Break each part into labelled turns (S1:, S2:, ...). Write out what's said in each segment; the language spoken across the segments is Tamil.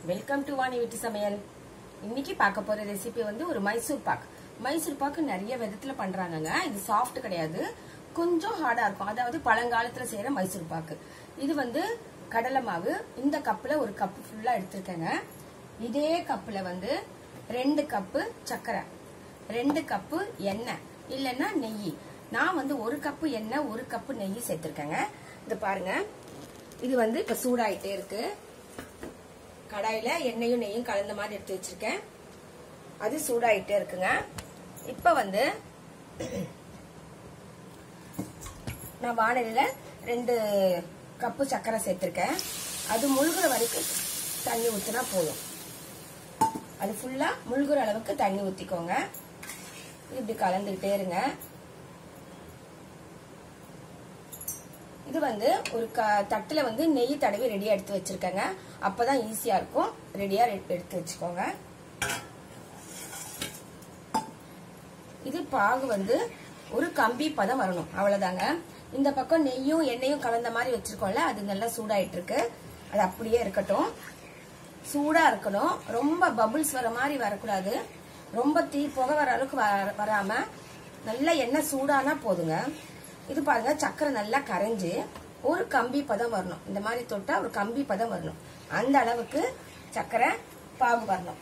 S1: வெல்கம் டு வாணி வீட்டு சமையல் இன்னைக்கு பார்க்க போற ரெசிபி வந்து ஒரு மைசூர் பாக் மைசூர் பாக்கு நிறைய விதத்துல பண்றாங்கங்க இது சாஃப்ட் கிடையாது கொஞ்சம் ஹார்டா இருக்கும் அதாவது பழங்காலத்துல செய்யற மைசூர் பாக்கு இது வந்து கடலை மாவு இந்த கப்புல ஒரு கப்பு ஃபுல்லா எடுத்திருக்கேங்க இதே கப்புல வந்து ரெண்டு கப்பு சர்க்கரை ரெண்டு கப்பு எண்ணெய் இல்லைன்னா நெய் நான் வந்து ஒரு கப்பு எண்ணெய் ஒரு கப்பு நெய் சேர்த்திருக்கேங்க இது பாருங்க இது வந்து இப்ப சூடாயிட்டே இருக்கு கடாயில எண்ணெயும் நெய்யும் கலந்த மாதிரி எடுத்து வச்சிருக்கேன் அது சூடாயிட்டே இருக்குங்க இப்ப வந்து நான் வானலில ரெண்டு கப்பு சர்க்கரை சேர்த்திருக்கேன் அது முழுகிற வரைக்கும் தண்ணி ஊத்தினா போதும் அது ஃபுல்லா முழுகிற அளவுக்கு தண்ணி ஊத்திக்கோங்க இப்படி கலந்துகிட்டே இருங்க இது வந்து ஒரு க தட்டுல வந்து நெய் தடவி ரெடியா எடுத்து வச்சிருக்கேங்க அப்பதான் ஈஸியா இருக்கும் ரெடியா எடுத்து வச்சுக்கோங்க இது பாகு வந்து ஒரு கம்பி பதம் வரணும் அவ்வளவுதாங்க இந்த பக்கம் நெய்யும் எண்ணெயும் கலந்த மாதிரி வச்சிருக்கோம்ல அது நல்லா சூடாயிட்டு இருக்கு அது அப்படியே இருக்கட்டும் சூடா இருக்கணும் ரொம்ப பபுள்ஸ் வர மாதிரி வரக்கூடாது ரொம்ப தீ புகை வர அளவுக்கு வர- வராம நல்லா எண்ணெய் சூடானா போதுங்க இது பாருங்க சக்கரை நல்லா கரைஞ்சு ஒரு கம்பி பதம் வரணும் இந்த மாதிரி தொட்டா ஒரு கம்பி பதம் வரணும் அந்த அளவுக்கு சக்கரை பாகு வரணும்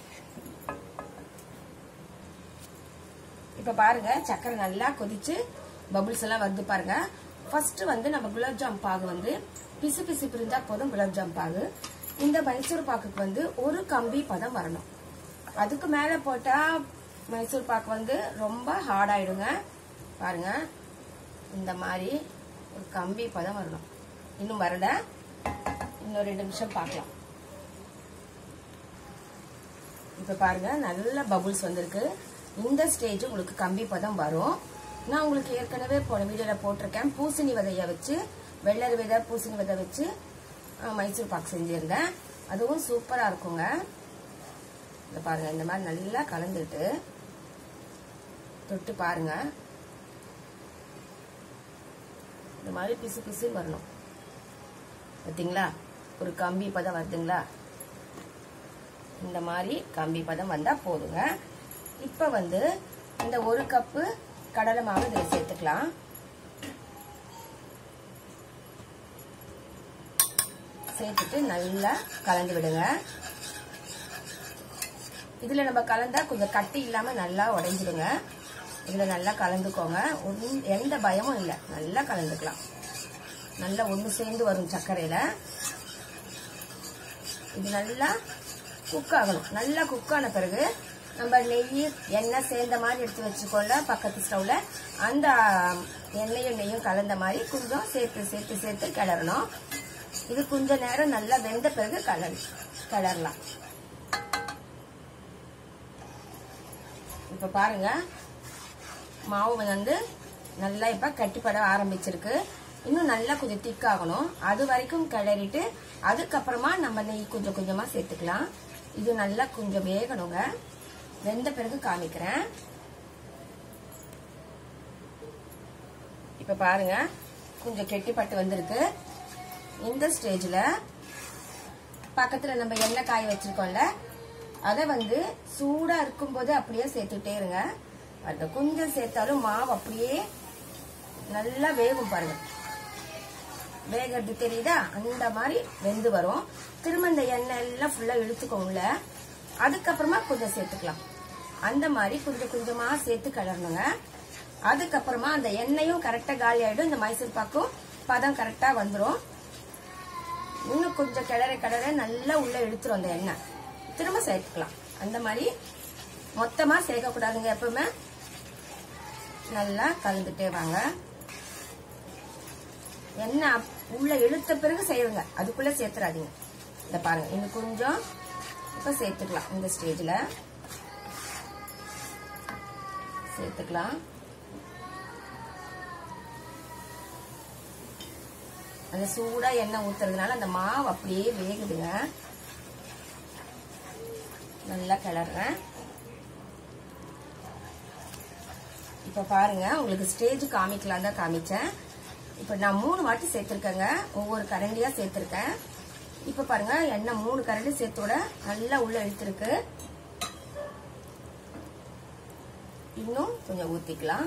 S1: இப்ப பாருங்க சக்கரை நல்லா கொதிச்சு பபுள்ஸ் எல்லாம் வந்து பாருங்க ஃபர்ஸ்ட் வந்து நம்ம குலாப் ஜாம் பாகு வந்து பிசு பிசு இருந்தா போதும் குலாப் ஜாம் பாகு இந்த மைசூர் பாக்குக்கு வந்து ஒரு கம்பி பதம் வரணும் அதுக்கு மேல போட்டா மைசூர் பாக்கு வந்து ரொம்ப ஹார்ட் ஆயிடுங்க பாருங்க இந்த மாதிரி ஒரு கம்பி பதம் வரணும் இன்னும் வரல இன்னும் ரெண்டு நிமிஷம் பார்க்கலாம் இப்ப பாருங்க நல்ல பபுள்ஸ் வந்திருக்கு இந்த ஸ்டேஜ் உங்களுக்கு கம்பி பதம் வரும் நான் உங்களுக்கு ஏற்கனவே போன வீடியோல போட்டிருக்கேன் பூசணி விதைய வச்சு வெள்ளரி விதை பூசணி விதை வச்சு அஹ், மைசூர் பாக் செஞ்சிருந்தேன் அதுவும் சூப்பரா இருக்குங்க இந்த பாருங்க இந்த மாதிரி நல்லா கலந்துட்டு தொட்டு பாருங்க இந்த மாதிரி பிசு பிசு வரணும் பார்த்தீங்களா ஒரு கம்பி பதம் வருதுங்களா இந்த மாதிரி கம்பி பதம் வந்தா போதுங்க இப்ப வந்து இந்த ஒரு கப்பு கடலை மாவு இதில் சேர்த்துக்கலாம் சேர்த்துட்டு நல்லா கலந்து விடுங்க இதுல நம்ம கலந்தா கொஞ்சம் கட்டி இல்லாம நல்லா உடைஞ்சிடுங்க இதுல நல்லா கலந்துக்கோங்க ஒண்ணும் எந்த பயமும் இல்லை நல்லா கலந்துக்கலாம் நல்லா ஒண்ணு சேர்ந்து வரும் சர்க்கரையில இது நல்லா குக் ஆகணும் நல்லா குக் ஆன பிறகு நம்ம நெய் எண்ணெய் சேர்ந்த மாதிரி எடுத்து வச்சுக்கோல பக்கத்து ஸ்டவ்ல அந்த எண்ணெயும் நெய்யும் கலந்த மாதிரி கொஞ்சம் சேர்த்து சேர்த்து சேர்த்து கிளறணும் இது கொஞ்ச நேரம் நல்லா வெந்த பிறகு கலர் கிளறலாம் இப்ப பாருங்க மாவு வந்து நல்லா இப்ப கட்டிப்பட ஆரம்பிச்சிருக்கு இன்னும் நல்லா கொஞ்சம் திக் ஆகணும் அது வரைக்கும் கிளறிட்டு அதுக்கப்புறமா நம்ம நெய் கொஞ்சம் கொஞ்சமா சேர்த்துக்கலாம் இது நல்லா கொஞ்சம் வேகணுங்க வெந்த பிறகு காமிக்கிறேன் இப்ப பாருங்க கொஞ்சம் கெட்டிப்பட்டு வந்திருக்கு இந்த ஸ்டேஜ்ல பக்கத்துல நம்ம எண்ணெய் காய வச்சிருக்கோம்ல அதை வந்து சூடா இருக்கும்போது அப்படியே சேர்த்துட்டே இருங்க பாருங்க கொஞ்சம் சேர்த்தாலும் மாவு அப்படியே நல்லா வேகும் பாருங்க வேகிறது தெரியுதா அந்த மாதிரி வெந்து வரும் திரும்ப இந்த எண்ணெய் எல்லாம் ஃபுல்லா இழுத்துக்கோங்கள அதுக்கப்புறமா கொஞ்சம் சேர்த்துக்கலாம் அந்த மாதிரி கொஞ்சம் கொஞ்சமா சேர்த்து கிளறணுங்க அதுக்கப்புறமா அந்த எண்ணெயும் கரெக்டா காலி ஆயிடும் இந்த மைசூர் பாக்கும் பதம் கரெக்டா வந்துரும் இன்னும் கொஞ்சம் கிளற கிளற நல்லா உள்ள இழுத்துரும் அந்த எண்ணெய் திரும்ப சேர்த்துக்கலாம் அந்த மாதிரி மொத்தமா சேர்க்க கூடாதுங்க எப்பவுமே நல்லா கலந்துட்டே வாங்க எண்ணெய் அப்- உள்ள இழுத்த பிறகு செய்யுங்க அதுக்குள்ள சேர்த்துறாதீங்க இந்த பாருங்க இன்னும் கொஞ்சம் இப்ப சேர்த்துக்கலாம் இந்த ஸ்டேஜ்ல சேர்த்துக்கலாம் அந்த சூடா எண்ணெய் ஊத்துறதுனால அந்த மாவு அப்படியே வேகுதுங்க நல்லா கிளறேன் இப்ப பாருங்க உங்களுக்கு ஸ்டேஜ் காமிக்கலாம் தான் காமிச்சேன் இப்ப நான் மூணு வாட்டி சேர்த்திருக்கேங்க ஒவ்வொரு கரண்டியா சேர்த்திருக்கேன் இப்ப பாருங்க எண்ணெய் மூணு கரண்டி சேர்த்தோட நல்லா உள்ள இழுத்துருக்கு இன்னும் கொஞ்சம் ஊத்திக்கலாம்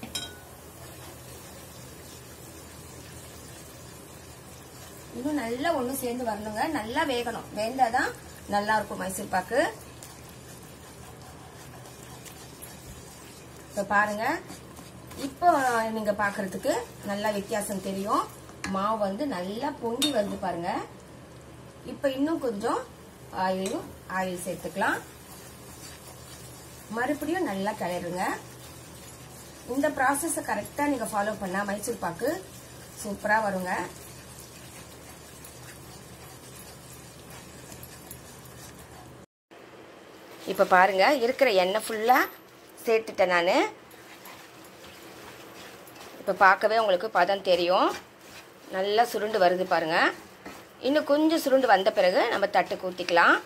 S1: இன்னும் நல்லா ஒண்ணு சேர்ந்து வரணுங்க நல்லா வேகணும் வெந்தாதான் நல்லா இருக்கும் மைசூர் பாக்கு இப்ப பாருங்க இப்போ நீங்க பாக்குறதுக்கு நல்லா வித்தியாசம் தெரியும் மாவு வந்து நல்லா பொங்கி வந்து பாருங்க இப்ப இன்னும் கொஞ்சம் ஆயிலும் ஆயில் சேர்த்துக்கலாம் மறுபடியும் நல்லா கிளறுங்க இந்த ப்ராசஸ கரெக்டா நீங்க ஃபாலோ பண்ணா மைசூர் பாக்கு சூப்பரா வருங்க இப்ப பாருங்க இருக்கிற எண்ணெய் ஃபுல்லா சேர்த்துட்டேன் நான் இப்போ பார்க்கவே உங்களுக்கு பதம் தெரியும் நல்லா சுருண்டு வருது பாருங்க இன்னும் கொஞ்சம் சுருண்டு வந்த பிறகு நம்ம தட்டுக்கு ஊற்றிக்கலாம்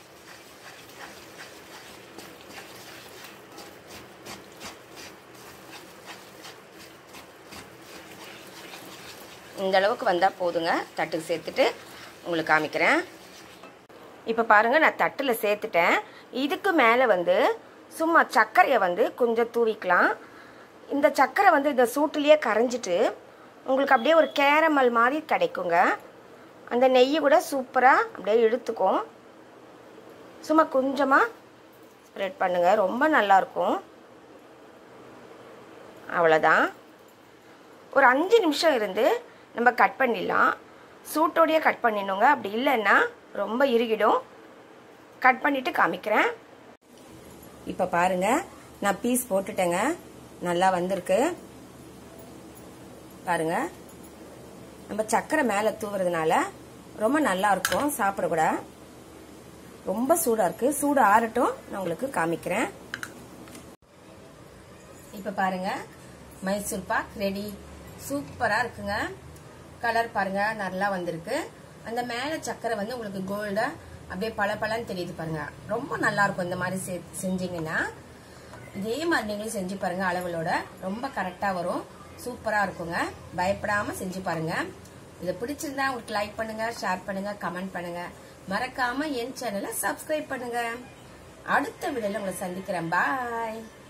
S1: இந்த அளவுக்கு வந்தால் போதுங்க தட்டுக்கு சேர்த்துட்டு உங்களுக்கு காமிக்கிறேன் இப்போ பாருங்க நான் தட்டில் சேர்த்துட்டேன் இதுக்கு மேலே வந்து சும்மா சர்க்கரையை வந்து கொஞ்சம் தூவிக்கலாம் இந்த சர்க்கரை வந்து இந்த சூட்டுலேயே கரைஞ்சிட்டு உங்களுக்கு அப்படியே ஒரு கேரமல் மாதிரி கிடைக்குங்க அந்த நெய் கூட சூப்பராக அப்படியே இழுத்துக்கும் சும்மா கொஞ்சமாக ஸ்ப்ரெட் பண்ணுங்க ரொம்ப நல்லாயிருக்கும் அவ்வளோதான் ஒரு அஞ்சு நிமிஷம் இருந்து நம்ம கட் பண்ணிடலாம் சூட்டோடையே கட் பண்ணிடணுங்க அப்படி இல்லைன்னா ரொம்ப இறுகிடும் கட் பண்ணிட்டு காமிக்கிறேன் இப்போ பாருங்க நான் பீஸ் போட்டுட்டேங்க நல்லா வந்திருக்கு பாருங்க நம்ம சக்கரை மேலே தூவுறதுனால ரொம்ப நல்லா இருக்கும் சாப்பிட கூட ரொம்ப சூடா இருக்கு சூடு ஆறட்டும் நான் உங்களுக்கு காமிக்கிறேன் இப்ப பாருங்க மைசூர் பாக் ரெடி சூப்பரா இருக்குங்க கலர் பாருங்க நல்லா வந்திருக்கு அந்த மேல சக்கரை வந்து உங்களுக்கு கோல்டா அப்படியே பல பலன்னு தெரியுது பாருங்க ரொம்ப நல்லா இருக்கும் இந்த மாதிரி செ- செஞ்சீங்கன்னா இதே மாதிரி நீங்களும் செஞ்சு பாருங்க அளவுகளோட ரொம்ப கரெக்டா வரும் சூப்பரா இருக்குங்க பயப்படாம செஞ்சு பாருங்க இதை பிடிச்சிருந்தா உங்களுக்கு லைக் பண்ணுங்க ஷேர் பண்ணுங்க கமெண்ட் பண்ணுங்க மறக்காம என் சேனலை சப்ஸ்கிரைப் பண்ணுங்க அடுத்த வீடியோல உங்களை சந்திக்கிறேன் பாய்